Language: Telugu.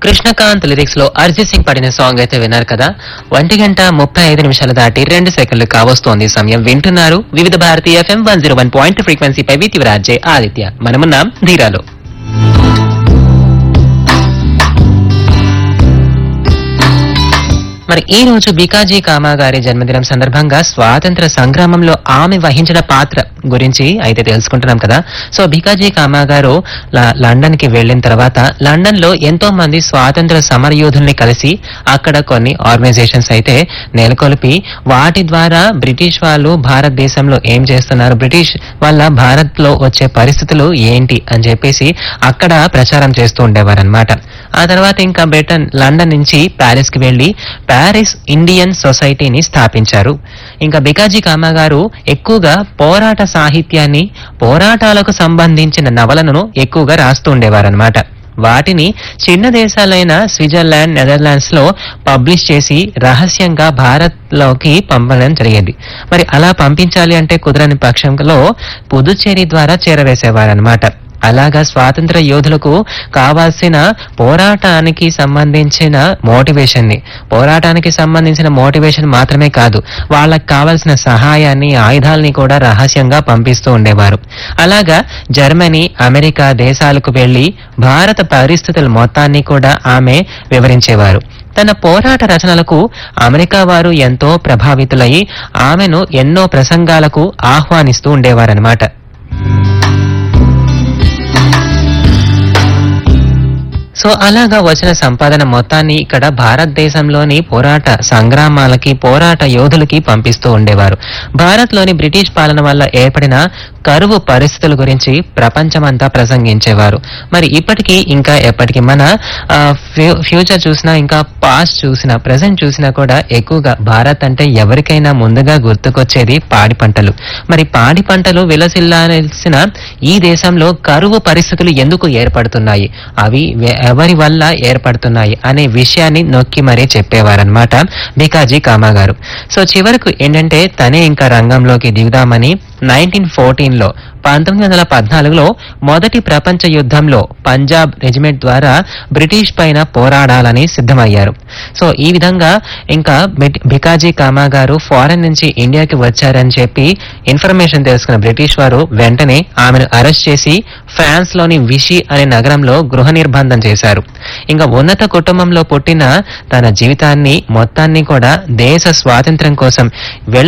కృష్ణకాంత్ లిరిక్స్ లో అరిజిత్ సింగ్ పాడిన సాంగ్ అయితే విన్నారు కదా ఒంటి గంట ముప్పై ఐదు నిమిషాలు దాటి రెండు సెకండ్లు కావస్తోంది ఈ సమయం వింటున్నారు Vividh Bharatiya FM one zero one point ఫ్రీక్వెన్సీపై వితివరాజే ఆదిత్య మనమున్నాం ధీరాలో మరి ఈ రోజు బికాజీ కామా గారి జన్మదినం సందర్భంగా స్వాతంత్ర సంగ్రామంలో ఆమె వహించిన పాత్ర గురించి అయితే తెలుసుకుంటున్నాం కదా సో బికాజీ కామా గారు ల- లండన్ కి వెళ్లిన తర్వాత లండన్ లో ఎంతో మంది స్వాతంత్ర సమరయోధుల్ని కలిసి అక్కడ కొన్ని ఆర్గనైజేషన్స్ అయితే నెలకొల్పి వాటి ద్వారా బ్రిటిష్ వాళ్ళు భారతదేశంలో ఏం చేస్తున్నారు బ్రిటిష్ వల్ల భారత్ లో వచ్చే పరిస్థితులు ఏంటి అని చెప్పేసి అక్కడ ప్రచారం చేస్తూ ఉండేవారు ఆ తర్వాత ఇంకా బ్రిటన్ లండన్ నుంచి ప్యారిస్ కి వెళ్లి ప్యారిస్ ఇండియన్ సొసైటీని స్థాపించారు ఇంకా బికాజీ కామా గారు ఎక్కువగా పోరాట సాహిత్యాన్ని పోరాటాలకు సంబంధించిన నవలను ఎక్కువగా రాస్తూ ఉండేవారనమాట వాటిని చిన్న దేశాలైన స్విట్జర్లాండ్ నెదర్లాండ్స్ లో పబ్లిష్ చేసి రహస్యంగా భారత్ లోకి పంపడం జరిగేది మరి అలా పంపించాలి అంటే కుదరని పక్షంలో పుదుచ్చేరి ద్వారా చేరవేసేవారనమాట అలాగా స్వాతంత్ర యోధులకు కావాల్సిన పోరాటానికి సంబంధించిన మోటివేషన్ ని పోరాటానికి సంబంధించిన మోటివేషన్ మాత్రమే కాదు వాళ్ళకి కావాల్సిన సహాయాన్ని ఆయుధాలని కూడా రహస్యంగా పంపిస్తూ ఉండేవారు అలాగా జర్మనీ అమెరికా దేశాలకు వెళ్లి భారత పరిస్థితుల మొత్తాన్ని కూడా ఆమె వివరించేవారు తన పోరాట రచనలకు అమెరికా వారు ఎంతో ప్రభావితులై ఆమెను ఎన్నో ప్రసంగాలకు ఆహ్వానిస్తూ ఉండేవారనమాట సో అలాగా వచ్చిన సంపాదన మొత్తాన్ని ఇక్కడ భారతదేశంలోని పోరాట సంగ్రామాలకి పోరాట యోధులకి పంపిస్తూ ఉండేవారు భారత్లోని బ్రిటిష్ పాలన వల్ల ఏర్పడిన కరువు పరిస్థితుల గురించి ప్రపంచమంతా ప్రసంగించేవారు మరి ఇప్పటికీ ఇంకా ఎప్పటికీ మన ఆ, ఫ్యూ- ఫ్యూచర్ చూసినా ఇంకా పాస్ట్ చూసినా ప్రజెంట్ చూసినా కూడా ఎక్కువగా భారత్ అంటే ఎవరికైనా ముందుగా గుర్తుకొచ్చేది పాడి పంటలు మరి పాడి పంటలు విలసిల్లాల్సిన ఈ దేశంలో కరువు పరిస్థితులు ఎందుకు ఏర్పడుతున్నాయి అవి వె- ఎవరి వల్ల ఏర్పడుతున్నాయి అనే విషయాన్ని నొక్కి మరీ చెప్పేవారనమాట బికాజీ కామా గారు సో చివరకు ఏంటంటే తనే ఇంకా రంగంలోకి దిగుదామని నైన్టీన్ ఫోర్టీన్ లో పంతొమ్మిది వందల పద్నాలుగులో మొదటి ప్రపంచ యుద్ధంలో పంజాబ్ రెజిమెంట్ ద్వారా బ్రిటిష్ పైన పోరాడాలని సిద్ధమయ్యారు సో ఈ విధంగా ఇంకా బిట్- బికాజీ కామా గారు ఫారెన్ నుంచి ఇండియాకి వచ్చారని చెప్పి ఇన్ఫర్మేషన్ తెలుసుకున్న బ్రిటిష్ వారు వెంటనే ఆమెను అరెస్ట్ చేసి ఫ్రాన్స్ లోని విషి అనే నగరంలో గృహ నిర్బంధం చేశారు ఇంకా ఉన్నత కుటుంబంలో పుట్టిన తన జీవితాన్ని మొత్తాన్ని కూడా దేశ స్వాతంత్ర్యం కోసం వెళ్ళ